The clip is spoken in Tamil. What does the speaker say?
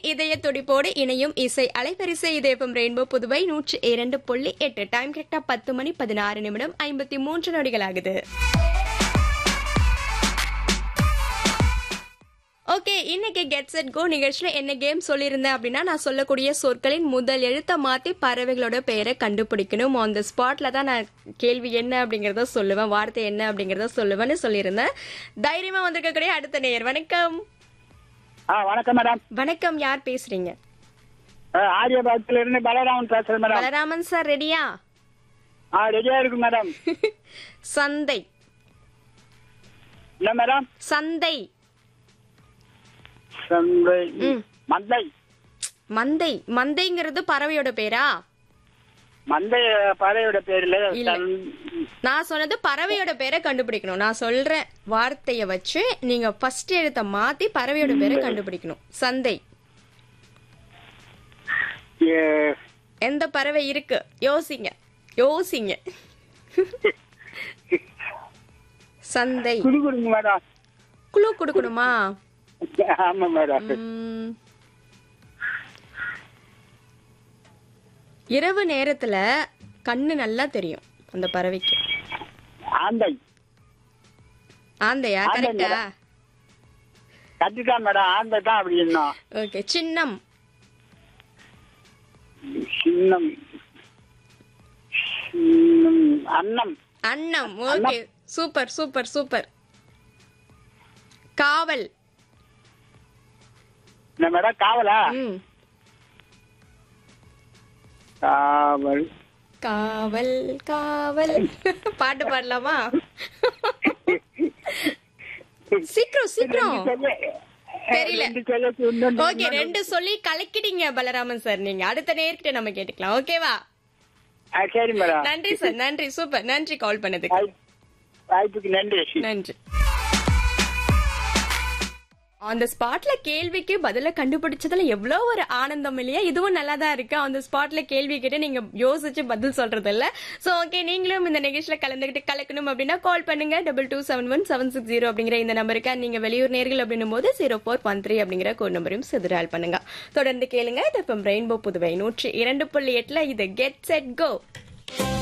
இதய துடிப்போடு இணையும் இசை அலைவரிசை இதயம் ரெயின்போ புதுவை நூற்றி இரண்டு புள்ளி எட்டு டைம் கரெக்டா பத்து மணி பதினாறு நிமிடம் ஐம்பத்தி மூன்று நொடிகள் ஆகுது ஓகே இன்னைக்கு கெட் செட் கோ நிகழ்ச்சியில என்ன கேம் சொல்லியிருந்தேன் அப்படின்னா நான் சொல்லக்கூடிய சொற்களின் முதல் எழுத்தை மாத்தி பறவைகளோட பெயரை கண்டுபிடிக்கணும் ஆன் த ஸ்பாட்ல தான் நான் கேள்வி என்ன அப்படிங்கறத சொல்லுவேன் வார்த்தை என்ன அப்படிங்கறத சொல்லுவேன்னு சொல்லியிருந்தேன் தைரியமா வந்திருக்கக்கூடிய அடுத்த நேயர் வணக்கம் ஆ வணக்கம் மேடம் வணக்கம் யார் பேசுறீங்க ஆரியபாகத்துல இருந்து பலராமன் பேசுறேன் மேடம் பலராமன் சார் ரெடியா ஆ ரெடியா இருக்கு மேடம் சந்தை என்ன மேடம் சந்தை சந்தை ம். மந்தை மந்தை மந்தைங்கிறது பறவையோட பேரா மந்தை பறவையோட பேர்ல இல்ல. சந்- நான் சொன்னது பறவையோட பேரை கண்டுபிடிக்கணும் நான் சொல்ற வார்த்தைய வச்சு நீங்க ஃபர்ஸ்ட் எழுத்த மாத்தி பறவையோட பேரை கண்டுபிடிக்கணும் சந்தை ஏ- எந்த பறவை இருக்கு யோசிங்க யோசிங்க சந்தை குடு கொடுங்க மேடம் குழு கொடுக்கணுமா ஆமா மேடம் ம். இரவு நேரத்துல கண்ணு நல்லா தெரியும் அந்த பறவைக்கு ஆந்தை ஆந்தையா ஆந்தை கரெக்டா கட்டிட்டா மேடம் ஆந்தை தான் அப்படி இன்னும் ஓகே சின்னம் சின்னம் சின்னம் அன்னம் அன்னம் ஓகே சூப்பர் சூப்பர் சூப்பர் காவல் என்ன மேடம் காவலா ம் காவல் காவல் காவல் பாட்டு பாடலாமா சீக்கிரம் சீக்கிரம் தெரியல. ரெண்டு சொல்லி இன்னொன்று ஓகே ரெண்டு சொல்லி கலக்கிட்டீங்க பலராமன் சார் நீங்க அடுத்த நேர்கிட்ட நம்ம கேட்டுக்கலாம் ஓகேவா ஆ, சரி மேடம் நன்றி சார் நன்றி சூப்பர் நன்றி கால் பண்ணதுக்கு வாய்ப்பு- வாய்ப்புக்கு நன்றி நன்றி அந்த ஸ்பாட்ல கேள்விக்கு பதில கண்டுபிடிச்சதுல எவ்வளவு ஒரு ஆனந்தம் இல்லையா இதுவும் நல்லா தான் இருக்கு அந்த ஸ்பாட்ல கேள்வி கேட்டு நீங்க யோசிச்சு பதில் சொல்றது இல்ல சோ ஓகே நீங்களும் இந்த நிகழ்ச்சியில கலந்துகிட்டு கலக்கணும் அப்படின்னா கால் பண்ணுங்க double two seven one seven six zero அப்படிங்கிற இந்த நம்பருக்கு நீங்க வெளியூர் நேர்கள் அப்படின்னும் போது ஜீரோ ஃபோர் ஒன் த்ரீ அப்படிங்கிற கோட் நம்பரையும் சிதறால் பண்ணுங்க தொடர்ந்து கேளுங்க இது ரெயின்போ புதுவை நூற்றி இரண்டு புள்ளி எட்டுல இது கெட் செட் கோ